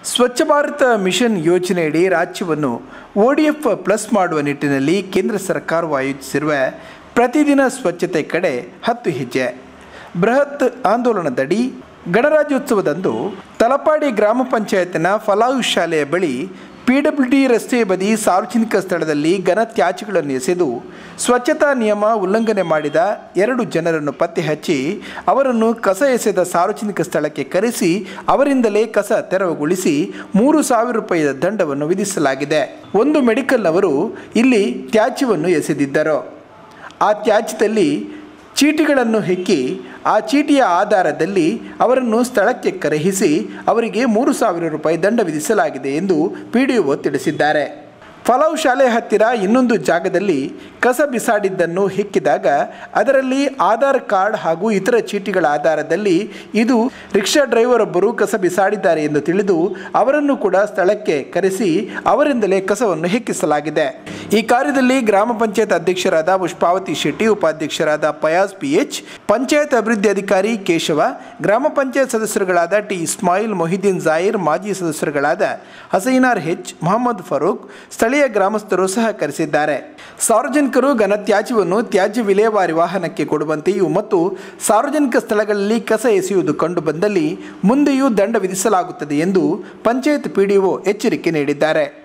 ಸ್ವಚ್ಛ ಭಾರತ ಮಿಷನ್ ಯೋಜನೆಯಡಿ ರಾಜ್ಯವನ್ನು ಒಡಿಎಫ್ ಪ್ಲಸ್ ಮಾಡುವ ನಿಟ್ಟಿನಲ್ಲಿ ಕೇಂದ್ರ ಸರ್ಕಾರವು ಆಯೋಜಿಸಿರುವ ಪ್ರತಿದಿನ ಸ್ವಚ್ಛತೆ ಕಡೆ ಹತ್ತು ಹೆಜ್ಜೆ ಬೃಹತ್ ಆಂದೋಲನದಡಿ ಗಣರಾಜ್ಯೋತ್ಸವದಂದು ತಲಪಾಡಿ ಗ್ರಾಮ ಪಂಚಾಯತ್ನ ಫಲಾಹು ಶಾಲೆಯ ಬಳಿ ಪಿಡಬ್ಲ್ಯೂ ಡಿ ರಸ್ತೆಯ ಬದಿ ಸಾರ್ವಜನಿಕ ಸ್ಥಳದಲ್ಲಿ ಘನತ್ಯಾಜ್ಯಗಳನ್ನು ಎಸೆದು ಸ್ವಚ್ಛತಾ ನಿಯಮ ಉಲ್ಲಂಘನೆ ಮಾಡಿದ ಎರಡು ಜನರನ್ನು ಪತ್ತೆ ಹಚ್ಚಿ ಅವರನ್ನು ಕಸ ಎಸೆದ ಸಾರ್ವಜನಿಕ ಸ್ಥಳಕ್ಕೆ ಕರೆಸಿ ಅವರಿಂದಲೇ ಕಸ ತೆರವುಗೊಳಿಸಿ ಮೂರು ಸಾವಿರ ರೂಪಾಯಿಯ ದಂಡವನ್ನು ವಿಧಿಸಲಾಗಿದೆ ಒಂದು ಮೆಡಿಕಲ್ನವರು ಇಲ್ಲಿ ತ್ಯಾಜ್ಯವನ್ನು ಎಸೆದಿದ್ದರು ಆ ತ್ಯಾಜ್ಯದಲ್ಲಿ ಚೀಟಿಗಳನ್ನು ಹೆಕ್ಕಿ ಆ ಚೀಟಿಯ ಆಧಾರದಲ್ಲಿ ಅವರನ್ನು ಸ್ಥಳಕ್ಕೆ ಕರೆಹಿಸಿ ಅವರಿಗೆ ಮೂರು ಸಾವಿರ ರೂಪಾಯಿ ದಂಡ ವಿಧಿಸಲಾಗಿದೆ ಎಂದು ಪಿ ಡಿ ಒ ತಿಳಿಸಿದ್ದಾರೆ ಫಲಾವ್ ಶಾಲೆ ಹತ್ತಿರ ಇನ್ನೊಂದು ಜಾಗದಲ್ಲಿ ಕಸ ಬಿಸಾಡಿದ್ದನ್ನು ಹೆಕ್ಕಿದಾಗ ಅದರಲ್ಲಿ ಆಧಾರ್ ಕಾರ್ಡ್ ಹಾಗೂ ಇತರ ಚೀಟಿಗಳ ಆಧಾರದಲ್ಲಿ ಇದು ರಿಕ್ಷಾ ಡ್ರೈವರ್ ಒಬ್ಬರು ಕಸ ಬಿಸಾಡಿದ್ದಾರೆ ಎಂದು ತಿಳಿದು ಅವರನ್ನು ಕೂಡ ಸ್ಥಳಕ್ಕೆ ಕರೆಸಿ ಅವರಿಂದಲೇ ಕಸವನ್ನು ಹೆಕ್ಕಿಸಲಾಗಿದೆ ಈ ಕಾರ್ಯದಲ್ಲಿ ಗ್ರಾಮ ಪಂಚಾಯತ್ ಅಧ್ಯಕ್ಷರಾದ ಪುಷ್ಪಾವತಿ ಶೆಟ್ಟಿ ಉಪಾಧ್ಯಕ್ಷರಾದ ಫಯಾಜ್ ಪಿ ಎಚ್ ಪಂಚಾಯತ್ ಅಭಿವೃದ್ಧಿ ಅಧಿಕಾರಿ ಕೇಶವ ಗ್ರಾಮ ಪಂಚಾಯತ್ ಸದಸ್ಯರುಗಳಾದ ಟಿ ಇಸ್ಮಾಯಿಲ್ ಮೊಹಿದ್ದೀನ್ ಜಾಯಿರ್ ಮಾಜಿ ಸದಸ್ಯರುಗಳಾದ ಹಸೈನಾರ್ ಹೆಚ್ ಮೊಹಮ್ಮದ್ ಫರೂಕ್ ಸ್ಥಳೀಯ ಗ್ರಾಮಸ್ಥರು ಸಹಕರಿಸಿದ್ದಾರೆ ಸಾರ್ವಜನಿಕರು ಘನತ್ಯಾಜ್ಯವನ್ನು ತ್ಯಾಜ್ಯ ವಿಲೇವಾರಿ ವಾಹನಕ್ಕೆ ಕೊಡುವಂತೆಯೂ ಮತ್ತು ಸಾರ್ವಜನಿಕ ಸ್ಥಳಗಳಲ್ಲಿ ಕಸ ಎಸೆಯುವುದು ಕಂಡುಬಂದಲ್ಲಿ ಮುಂದೆಯೂ ದಂಡ ವಿಧಿಸಲಾಗುತ್ತದೆ ಎಂದು ಪಂಚಾಯತ್ ಪಿಡಿಒ ಎಚ್ಚರಿಕೆ ನೀಡಿದ್ದಾರೆ